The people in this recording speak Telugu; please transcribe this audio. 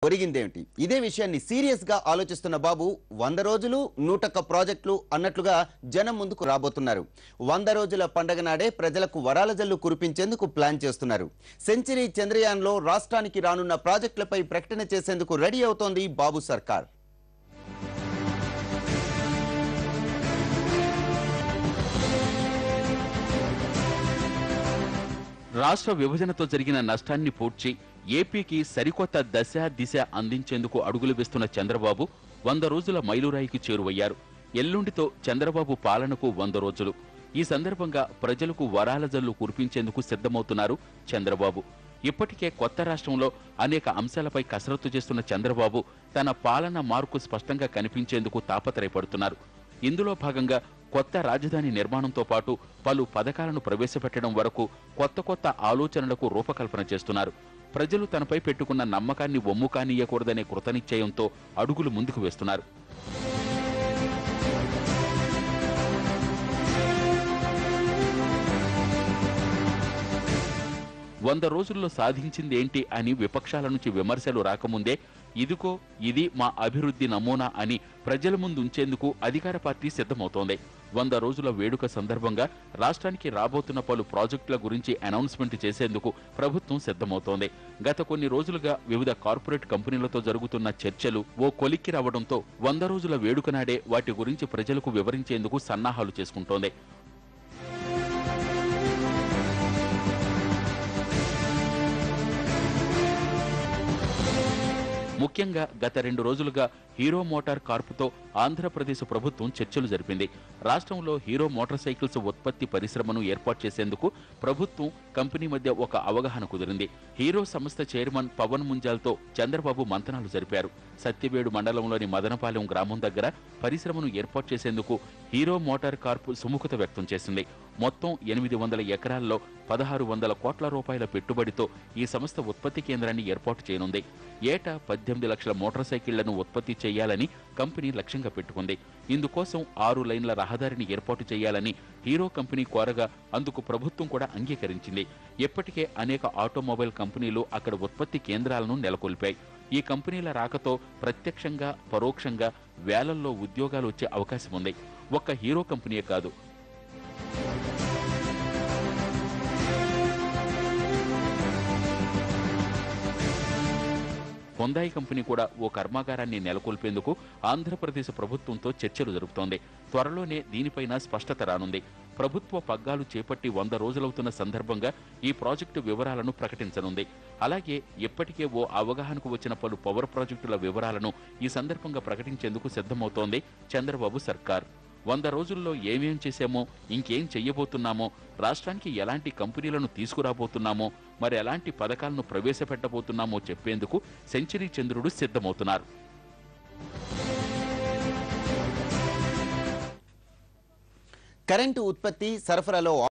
ఒరిగిందేమిటి ఇదే విషయాన్ని సీరియస్ గా ఆలోచిస్తున్న బాబు వంద రోజులు నూటొక్క ప్రాజెక్టులు అన్నట్లుగా జనం ముందుకు రాబోతున్నారు వంద రోజుల పండగ నాడే ప్రజలకు వరాల జల్లు కురిపించేందుకు ప్లాన్ చేస్తున్నారు సెంచరీ చంద్రయాన్లో రాష్ట్రానికి రానున్న ప్రాజెక్టులపై ప్రకటన చేసేందుకు రెడీ అవుతోంది బాబు సర్కార్ రాష్ట్ర విభజనతో జరిగిన నష్టాన్ని పూడ్చి ఏపీకి సరికొత్త దశ దిశ అందించేందుకు అడుగులు వేస్తున్న చంద్రబాబు వంద రోజుల మైలురాయికి చేరువయ్యారు ఎల్లుండితో చంద్రబాబు పాలనకు వంద రోజులు ఈ సందర్భంగా ప్రజలకు వరాల జల్లు కురిపించేందుకు సిద్ధమవుతున్నారు చంద్రబాబు ఇప్పటికే కొత్త రాష్ట్రంలో అనేక అంశాలపై కసరత్తు చేస్తున్న చంద్రబాబు తన పాలన మార్కు స్పష్టంగా కనిపించేందుకు తాపత్రయపడుతున్నారు ఇందులో భాగంగా కొత్త రాజధాని నిర్మాణంతో పాటు పలు పథకాలను ప్రవేశపెట్టడం వరకు కొత్త కొత్త ఆలోచనలకు రూపకల్పన చేస్తున్నారు ప్రజలు తనపై పెట్టుకున్న నమ్మకాన్ని ఒమ్ము కానీయకూడదనే కృతనిశ్చయంతో అడుగులు ముందుకు వేస్తున్నారు వంద రోజుల్లో సాధించింది ఏంటి అని విపక్షాల నుంచి విమర్శలు రాకముందే ఇదిగో ఇది మా అభివృద్ధి నమూనా అని ప్రజల ముందు ఉంచేందుకు అధికార పార్టీ సిద్ధమవుతోంది వంద రోజుల వేడుక సందర్భంగా రాష్ట్రానికి రాబోతున్న పలు ప్రాజెక్టుల గురించి అనౌన్స్మెంట్ చేసేందుకు ప్రభుత్వం సిద్ధమవుతోంది గత కొన్ని రోజులుగా వివిధ కార్పొరేట్ కంపెనీలతో జరుగుతున్న చర్చలు ఓ కొలిక్కి రావడంతో వంద రోజుల వేడుక నాడే వాటి గురించి ప్రజలకు వివరించేందుకు సన్నాహాలు చేసుకుంటోంది ముఖ్యంగా గత రెండు రోజులుగా హీరో మోటార్ కార్పుతో ఆంధ్రప్రదేశ్ ప్రభుత్వం చర్చలు జరిపింది రాష్ట్రంలో హీరో మోటార్ సైకిల్స్ ఉత్పత్తి పరిశ్రమను ఏర్పాటు చేసేందుకు ప్రభుత్వం కంపెనీ మధ్య ఒక అవగాహన కుదిరింది హీరో సంస్థ చైర్మన్ పవన్ ముంజాల్తో చంద్రబాబు మంతనాలు జరిపారు సత్యవేడు మండలంలోని మదనపాలెం గ్రామం దగ్గర పరిశ్రమను ఏర్పాటు చేసేందుకు హీరో మోటార్ కార్పు సుముఖత వ్యక్తం చేసింది మొత్తం ఎనిమిది వందల ఎకరాల్లో పదహారు వందల కోట్ల రూపాయల పెట్టుబడితో ఈ సంస్థ ఉత్పత్తి కేంద్రాన్ని ఏర్పాటు చేయనుంది ఏటా పద్దెనిమిది లక్షల మోటార్ సైకిళ్లను ఉత్పత్తి చేయాలని కంపెనీ లక్ష్యంగా పెట్టుకుంది ఇందుకోసం ఆరు లైన్ల రహదారిని ఏర్పాటు చేయాలని హీరో కంపెనీ కోరగా అందుకు ప్రభుత్వం కూడా అంగీకరించింది ఇప్పటికే అనేక ఆటోమొబైల్ కంపెనీలు అక్కడ ఉత్పత్తి కేంద్రాలను నెలకొల్పాయి ఈ కంపెనీల రాకతో ప్రత్యక్షంగా పరోక్షంగా వేలల్లో ఉద్యోగాలు వచ్చే అవకాశం ఉంది ఒక్క హీరో కంపెనీయే కాదు హొందాయి కంపెనీ కూడా ఓ కర్మాగారాన్ని నెలకొల్పేందుకు ఆంధ్రప్రదేశ్ ప్రభుత్వంతో చర్చలు జరుపుతోంది త్వరలోనే దీనిపైన స్పష్టత రానుంది ప్రభుత్వ పగ్గాలు చేపట్టి వంద రోజులవుతున్న సందర్భంగా ఈ ప్రాజెక్టు వివరాలను ప్రకటించనుంది అలాగే ఇప్పటికే ఓ అవగాహనకు వచ్చిన పలు పవర్ ప్రాజెక్టుల వివరాలను ఈ సందర్భంగా ప్రకటించేందుకు సిద్ధమవుతోంది చంద్రబాబు సర్కార్ వంద రోజుల్లో ఏమేం చేశామో ఇంకేం చెయ్యబోతున్నామో రాష్ట్రానికి ఎలాంటి కంపెనీలను తీసుకురాబోతున్నామో మరి ఎలాంటి పథకాలను ప్రవేశపెట్టబోతున్నామో చెప్పేందుకు సెంచరీ చంద్రుడు సిద్ధమవుతున్నారు కరెంటు ఉత్పత్తి సరఫరాలో